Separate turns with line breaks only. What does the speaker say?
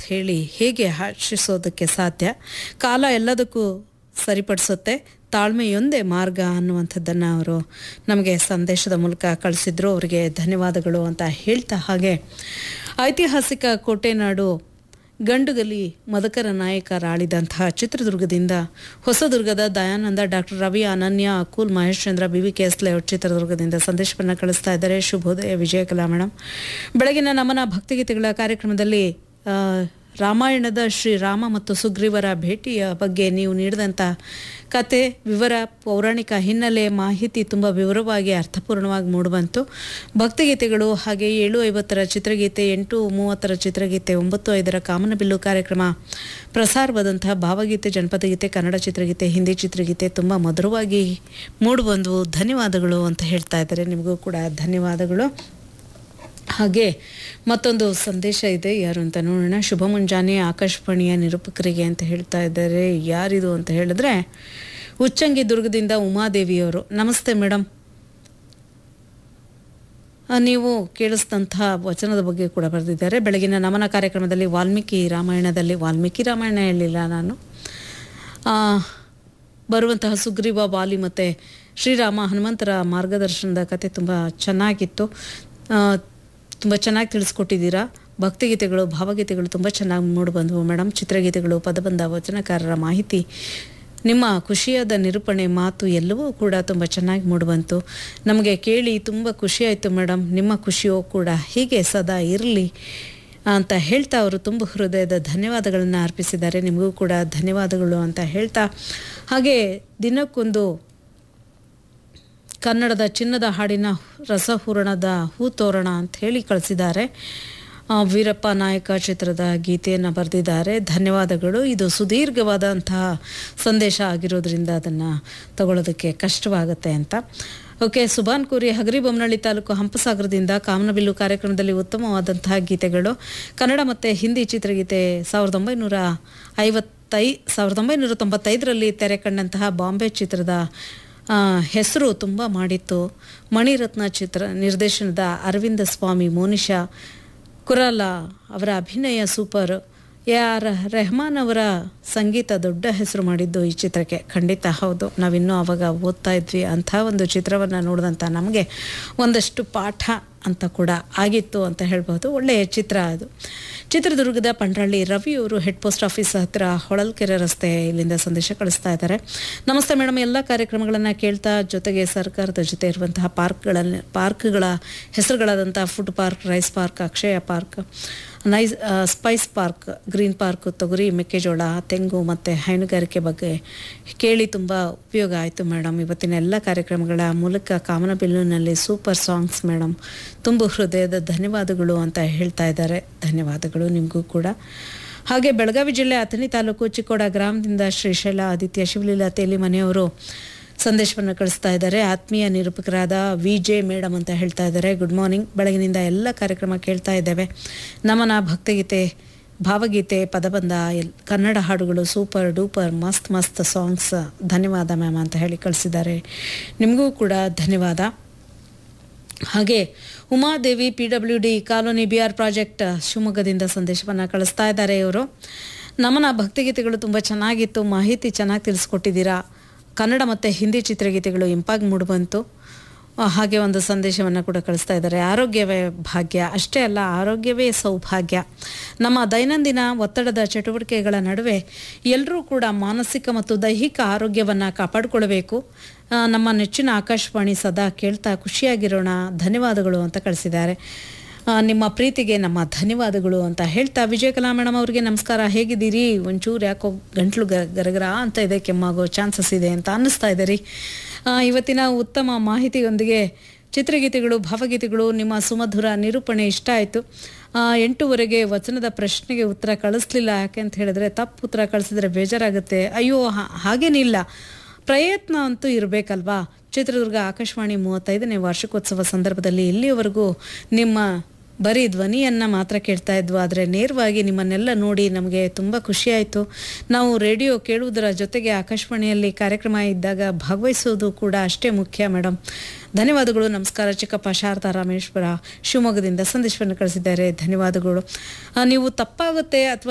ಹೇಳಿ ಹೇಗೆ ಹರ್ಷಿಸೋದಕ್ಕೆ ಸಾಧ್ಯ ಕಾಲ ಎಲ್ಲದಕ್ಕೂ ಸರಿಪಡಿಸುತ್ತೆ ತಾಳ್ಮೆಯೊಂದೇ ಮಾರ್ಗ ಅನ್ನುವಂಥದ್ದನ್ನು ಅವರು ನಮಗೆ ಸಂದೇಶದ ಮೂಲಕ ಕಳಿಸಿದ್ರು ಅವರಿಗೆ ಧನ್ಯವಾದಗಳು ಅಂತ ಹೇಳ್ತಾ ಹಾಗೆ ಐತಿಹಾಸಿಕ ಕೋಟೆನಾಡು ಗಂಡುಗಲಿ ಮದಕರ ನಾಯಕರಾಳಿದಂತಹ ಚಿತ್ರದುರ್ಗದಿಂದ ಹೊಸದುರ್ಗದ Dayananda doctor Ravi Ananya Akul Maheshchandra B V K S layout ಚಿತ್ರದುರ್ಗದಿಂದ ಸಂದೇಶವನ್ನು ಕಳಿಸ್ತಾ ಇದ್ದಾರೆ ಶುಭೋದಯ ವಿಜಯಕಲಾ ಮೇಡಮ್ ಬೆಳಗಿನ ನಮನ ಭಕ್ತಿಗೀತೆಗಳ ಕಾರ್ಯಕ್ರಮದಲ್ಲಿ ಆ, ರಾಮಾಯಣದ ಶ್ರೀರಾಮ ಮತ್ತು ಸುಗ್ರೀವರ ಭೇಟಿಯ ಬಗ್ಗೆ ನೀವು ನೀಡಿದಂಥ ಕತೆ ವಿವರ ಪೌರಾಣಿಕ ಹಿನ್ನೆಲೆ ಮಾಹಿತಿ ತುಂಬ ವಿವರವಾಗಿ ಅರ್ಥಪೂರ್ಣವಾಗಿ ಮೂಡಿಬಂತು ಭಕ್ತಿಗೀತೆಗಳು ಹಾಗೆ ಏಳು ಐವತ್ತರ ಚಿತ್ರಗೀತೆ ಎಂಟು ಮೂವತ್ತರ ಚಿತ್ರಗೀತೆ ಒಂಬತ್ತು ಐದರ ಕಾಮನಬಿಲ್ಲು ಕಾರ್ಯಕ್ರಮ ಪ್ರಸಾರವಾದಂತಹ ಭಾವಗೀತೆ ಜನಪದ ಗೀತೆ ಕನ್ನಡ ಚಿತ್ರಗೀತೆ ಹಿಂದಿ ಚಿತ್ರಗೀತೆ ತುಂಬ ಮಧುರವಾಗಿ ಮೂಡಿಬಂದವು ಧನ್ಯವಾದಗಳು ಅಂತ ಹೇಳ್ತಾ ಇದ್ದಾರೆ ನಿಮಗೂ ಕೂಡ ಧನ್ಯವಾದಗಳು ಹಾಗೆ ಮತ್ತೊಂದು ಸಂದೇಶ ಇದೆ ಯಾರು ಅಂತ ನೋಡೋಣ ಶುಭ ಮುಂಜಾನೆ ಆಕಾಶವಾಣಿಯ ನಿರೂಪಕರಿಗೆ ಅಂತ ಹೇಳ್ತಾ ಇದ್ದಾರೆ ಯಾರಿದು ಅಂತ ಹೇಳಿದ್ರೆ ಉಚ್ಚಂಗಿ ದುರ್ಗದಿಂದ ಉಮಾದೇವಿಯವರು ನಮಸ್ತೆ ಮೇಡಮ್ ಆ, ನೀವು ಕೇಳಿಸಿದಂತಹ ವಚನದ ಬಗ್ಗೆ ಕೂಡ ಬರೆದಿದ್ದಾರೆ ಬೆಳಗಿನ ನಮನ ಕಾರ್ಯಕ್ರಮದಲ್ಲಿ ವಾಲ್ಮೀಕಿ ರಾಮಾಯಣದಲ್ಲಿ ವಾಲ್ಮೀಕಿ ರಾಮಾಯಣ ಹೇಳಿಲ್ಲ ನಾನು ಆ, ಬರುವಂತಹ ಸುಗ್ರೀವ ವಾಲಿ ಮತ್ತು ಶ್ರೀರಾಮ ಹನುಮಂತರ ಮಾರ್ಗದರ್ಶನದ ಕತೆ ತುಂಬ ಚೆನ್ನಾಗಿತ್ತು ತುಂಬ ಚೆನ್ನಾಗಿ ತಿಳಿಸ್ಕೊಟ್ಟಿದ್ದೀರಾ ಭಕ್ತಿಗೀತೆಗಳು ಭಾವಗೀತೆಗಳು ತುಂಬ ಚೆನ್ನಾಗಿ ಮೂಡಿಬಂದವು ಮೇಡಮ್ ಚಿತ್ರಗೀತೆಗಳು ಪದಬಂಧ ವಚನಕಾರರ ಮಾಹಿತಿ ನಿಮ್ಮ ಖುಷಿಯಾದ ನಿರೂಪಣೆ ಮಾತು ಎಲ್ಲವೂ ಕೂಡ ತುಂಬ ಚೆನ್ನಾಗಿ ಮೂಡಿಬಂತು ನಮಗೆ ಕೇಳಿ ತುಂಬ ಖುಷಿಯಾಯಿತು ಮೇಡಮ್ ನಿಮ್ಮ ಖುಷಿಯೂ ಕೂಡ ಹೀಗೆ ಸದಾ ಇರಲಿ ಅಂತ ಹೇಳ್ತಾ ಅವರು ತುಂಬ ಹೃದಯದ ಧನ್ಯವಾದಗಳನ್ನು ಅರ್ಪಿಸಿದ್ದಾರೆ ನಿಮಗೂ ಕೂಡ ಧನ್ಯವಾದಗಳು ಅಂತ ಹೇಳ್ತಾ ಹಾಗೆ ದಿನಕ್ಕೊಂದು ಕನ್ನಡದ ಚಿನ್ನದ ಹಾಡಿನ ರಸಹೂರಣದ ಹೂತೋರಣ ಅಂತ ಹೇಳಿ ಕಳಿಸಿದ್ದಾರೆ ಆ, ವೀರಪ್ಪ ನಾಯಕ ಚಿತ್ರದ ಗೀತೆಯನ್ನು ಬರೆದಿದ್ದಾರೆ ಧನ್ಯವಾದಗಳು ಇದು ಸುದೀರ್ಘವಾದಂತಹ ಸಂದೇಶ ಆಗಿರೋದ್ರಿಂದ ಅದನ್ನು ತಗೊಳ್ಳೋದಕ್ಕೆ ಕಷ್ಟವಾಗುತ್ತೆ ಅಂತ ಓಕೆ ಸುಬಾನ್ ಕೂರಿ ಹಗರಿಬೊಮ್ಮನಹಳ್ಳಿ ತಾಲೂಕು ಹಂಪಸಾಗರದಿಂದ ಕಾಮನಬಿಲ್ಲು ಕಾರ್ಯಕ್ರಮದಲ್ಲಿ ಉತ್ತಮವಾದಂತಹ ಗೀತೆಗಳು ಕನ್ನಡ ಮತ್ತು ಹಿಂದಿ ಚಿತ್ರಗೀತೆ ಸಾವಿರದ ಒಂಬೈನೂರ ಐವತ್ತೈ ಸಾವಿರದ ಒಂಬೈನೂರ ತೊಂಬತ್ತೈದರಲ್ಲಿ ತೆರೆ ಕಂಡಂತಹ ಬಾಂಬೆ ಚಿತ್ರದ ಆ, ಹೆಸರು ತುಂಬ ಮಾಡಿತ್ತು ಮಣಿರತ್ನ ಚಿತ್ರ ನಿರ್ದೇಶನದ ಅರವಿಂದ ಸ್ವಾಮಿ ಮೋನಿಶಾ ಕುರಾಲ ಅವರ ಅಭಿನಯ ಸೂಪರ್ ಎ ಆರ್ ರೆಹಮಾನ್ ಅವರ ಸಂಗೀತ ದೊಡ್ಡ ಹೆಸರು ಮಾಡಿದ್ದು ಈ ಚಿತ್ರಕ್ಕೆ ಖಂಡಿತ ಹೌದು ನಾವಿನ್ನೂ ಅವಾಗ ಓದ್ತಾ ಇದ್ವಿ ಅಂಥ ಒಂದು ಚಿತ್ರವನ್ನು ನೋಡಿದಂಥ ನಮಗೆ ಒಂದಷ್ಟು ಪಾಠ ಅಂತ ಕೂಡ ಆಗಿತ್ತು ಅಂತ ಹೇಳ್ಬೋದು ಒಳ್ಳೆಯ ಚಿತ್ರ ಅದು ಚಿತ್ರದುರ್ಗದ ಪಂಡ್ರಳ್ಳಿ ರವಿಯವರು ಹೆಡ್ ಪೋಸ್ಟ್ ಆಫೀಸ್ ಹತ್ತಿರ ಹೊಳಲ್ಕೆರೆ ರಸ್ತೆ ಇಲ್ಲಿಂದ ಸಂದೇಶ ಕಳಿಸ್ತಾ ಇದ್ದಾರೆ ನಮಸ್ತೆ ಮೇಡಮ್ ಎಲ್ಲ ಕಾರ್ಯಕ್ರಮಗಳನ್ನು ಕೇಳ್ತಾ ಜೊತೆಗೆ ಸರ್ಕಾರದ ಜೊತೆ ಇರುವಂತಹ ಪಾರ್ಕ್ಗಳಲ್ಲಿ ಪಾರ್ಕ್ಗಳ ಹೆಸರುಗಳಾದಂಥ food park rice park Akshaya park nice ಆ, ಸ್ಪೈಸ್ ಪಾರ್ಕ್ ಗ್ರೀನ್ ಪಾರ್ಕ್ ತೊಗರಿ ಮೆಕ್ಕೆಜೋಳ ತೆಂಗು ಮತ್ತು ಹೈನುಗಾರಿಕೆ ಬಗ್ಗೆ ಕೇಳಿ ತುಂಬ ಉಪಯೋಗ ಆಯಿತು ಮೇಡಮ್ ಇವತ್ತಿನ ಎಲ್ಲ ಕಾರ್ಯಕ್ರಮಗಳ ಮೂಲಕ ಕಾಮನಬಿಲ್ಲುನಲ್ಲಿ ಸೂಪರ್ ಸಾಂಗ್ಸ್ ಮೇಡಮ್ ತುಂಬ ಹೃದಯದ ಧನ್ಯವಾದಗಳು ಅಂತ ಹೇಳ್ತಾ ಇದ್ದಾರೆ ಧನ್ಯವಾದಗಳು ನಿಮಗೂ ಕೂಡ ಹಾಗೆ ಬೆಳಗಾವಿ ಜಿಲ್ಲೆ ಅಥಣಿ ತಾಲೂಕು ಚಿಕ್ಕೋಡ ಗ್ರಾಮದಿಂದ ಶ್ರೀಶೈಲ ಆದಿತ್ಯ ಶಿವಲೀಲಾ ತೇಲಿ ಮನೆಯವರು ಸಂದೇಶವನ್ನು ಕಳಿಸ್ತಾ ಇದ್ದಾರೆ ಆತ್ಮೀಯ ನಿರೂಪಕರಾದ ವಿ ಜೆ ಮೇಡಮ್ ಅಂತ ಹೇಳ್ತಾ ಇದ್ದಾರೆ ಗುಡ್ ಮಾರ್ನಿಂಗ್ ಬೆಳಗಿನಿಂದ ಎಲ್ಲ ಕಾರ್ಯಕ್ರಮ ಕೇಳ್ತಾ ಇದ್ದೇವೆ ನಮನ ಭಕ್ತಿಗೀತೆ ಭಾವಗೀತೆ ಪದಬಂಧ ಎಲ್ ಕನ್ನಡ ಹಾಡುಗಳು ಸೂಪರ್ ಡೂಪರ್ ಮಸ್ತ್ ಮಸ್ತ್ ಸಾಂಗ್ಸ್ ಧನ್ಯವಾದ ಮ್ಯಾಮ್ ಅಂತ ಹೇಳಿ ಕಳಿಸಿದ್ದಾರೆ ನಿಮಗೂ ಕೂಡ ಧನ್ಯವಾದ ಹಾಗೆ Umadevi P W D colony B R project ಶಿವಮೊಗ್ಗದಿಂದ ಸಂದೇಶವನ್ನು ಕಳಿಸ್ತಾ ಇದ್ದಾರೆ ಇವರು ನಮನ ಭಕ್ತಿಗೀತೆಗಳು ತುಂಬ ಚೆನ್ನಾಗಿತ್ತು ಮಾಹಿತಿ ಚೆನ್ನಾಗಿ ತಿಳಿಸ್ಕೊಟ್ಟಿದ್ದೀರಾ ಕನ್ನಡ ಮತ್ತು ಹಿಂದಿ ಚಿತ್ರಗೀತೆಗಳು ಇಂಪಾಗಿ ಮೂಡಿಬಂತು ಆ, ಹಾಗೆ ಒಂದು ಸಂದೇಶವನ್ನು ಕೂಡ ಕಳಿಸ್ತಾ ಇದ್ದಾರೆ ಆರೋಗ್ಯವೇ ಭಾಗ್ಯ ಅಷ್ಟೇ ಅಲ್ಲ ಆರೋಗ್ಯವೇ ಸೌಭಾಗ್ಯ ನಮ್ಮ ದೈನಂದಿನ ಒತ್ತಡದ ಚಟುವಟಿಕೆಗಳ ನಡುವೆ ಎಲ್ಲರೂ ಕೂಡ ಮಾನಸಿಕ ಮತ್ತು ದೈಹಿಕ ಆರೋಗ್ಯವನ್ನು ಕಾಪಾಡಿಕೊಳ್ಬೇಕು ಆ, ನಮ್ಮ ನೆಚ್ಚಿನ ಆಕಾಶವಾಣಿ ಸದಾ ಕೇಳ್ತಾ ಖುಷಿಯಾಗಿರೋಣ ಧನ್ಯವಾದಗಳು ಅಂತ ಕಳಿಸಿದ್ದಾರೆ ಆ, ನಿಮ್ಮ ಪ್ರೀತಿಗೆ ನಮ್ಮ ಧನ್ಯವಾದಗಳು ಅಂತ ಹೇಳ್ತಾ ವಿಜಯಕಲಾ ಮೇಡಮ್ ಅವರಿಗೆ ನಮಸ್ಕಾರ ಹೇಗಿದ್ದೀರಿ ಒಂಚೂರು ಯಾಕೋ ಗಂಟ್ಲು ಗ ಗರಗರ ಅಂತ ಇದೆ ಕೆಮ್ಮಾಗೋ ಚಾನ್ಸಸ್ ಇದೆ ಅಂತ ಅನ್ನಿಸ್ತಾ ಇದೆ ರೀ ಆ, ಇವತ್ತಿನ ಉತ್ತಮ ಮಾಹಿತಿಯೊಂದಿಗೆ ಚಿತ್ರಗೀತೆಗಳು ಭಾವಗೀತೆಗಳು ನಿಮ್ಮ ಸುಮಧುರ ನಿರೂಪಣೆ ಇಷ್ಟ ಆಯಿತು ಎಂಟೂವರೆಗೆ ವಚನದ ಪ್ರಶ್ನೆಗೆ ಉತ್ತರ ಕಳಿಸ್ಲಿಲ್ಲ ಯಾಕೆ ಅಂತ ಹೇಳಿದ್ರೆ ತಪ್ಪು ಉತ್ತರ ಕಳಿಸಿದ್ರೆ ಬೇಜಾರಾಗುತ್ತೆ ಅಯ್ಯೋ ಹಾ- ಹಾಗೇನಿಲ್ಲ ಪ್ರಯತ್ನ ಅಂತೂ ಇರಬೇಕಲ್ವಾ ಚಿತ್ರದುರ್ಗ ಆಕಾಶವಾಣಿ ಮೂವತ್ತೈದನೇ ವಾರ್ಷಿಕೋತ್ಸವ ಸಂದರ್ಭದಲ್ಲಿ ಇಲ್ಲಿಯವರೆಗೂ ನಿಮ್ಮ ಬರೀ ಧ್ವನಿಯನ್ನು ಮಾತ್ರ ಕೇಳ್ತಾ ಇದ್ವು ಆದರೆ ನೇರವಾಗಿ ನಿಮ್ಮನ್ನೆಲ್ಲ ನೋಡಿ ನಮಗೆ ತುಂಬ ಖುಷಿಯಾಯಿತು ನಾವು ರೇಡಿಯೋ ಕೇಳುವುದರ ಜೊತೆಗೆ ಆಕಾಶವಾಣಿಯಲ್ಲಿ ಕಾರ್ಯಕ್ರಮ ಇದ್ದಾಗ ಭಾಗವಹಿಸೋದು ಕೂಡ ಅಷ್ಟೇ ಮುಖ್ಯ ಮೇಡಮ್ ಧನ್ಯವಾದಗಳು ನಮಸ್ಕಾರ ಚಿಕ್ಕಪ್ಪ ಶಾರದಾ ರಾಮೇಶ್ವರ ಶಿವಮೊಗ್ಗದಿಂದ ಸಂದೇಶವನ್ನು ಕಳಿಸಿದ್ದಾರೆ ಧನ್ಯವಾದಗಳು ಆ, ನೀವು ತಪ್ಪಾಗುತ್ತೆ ಅಥವಾ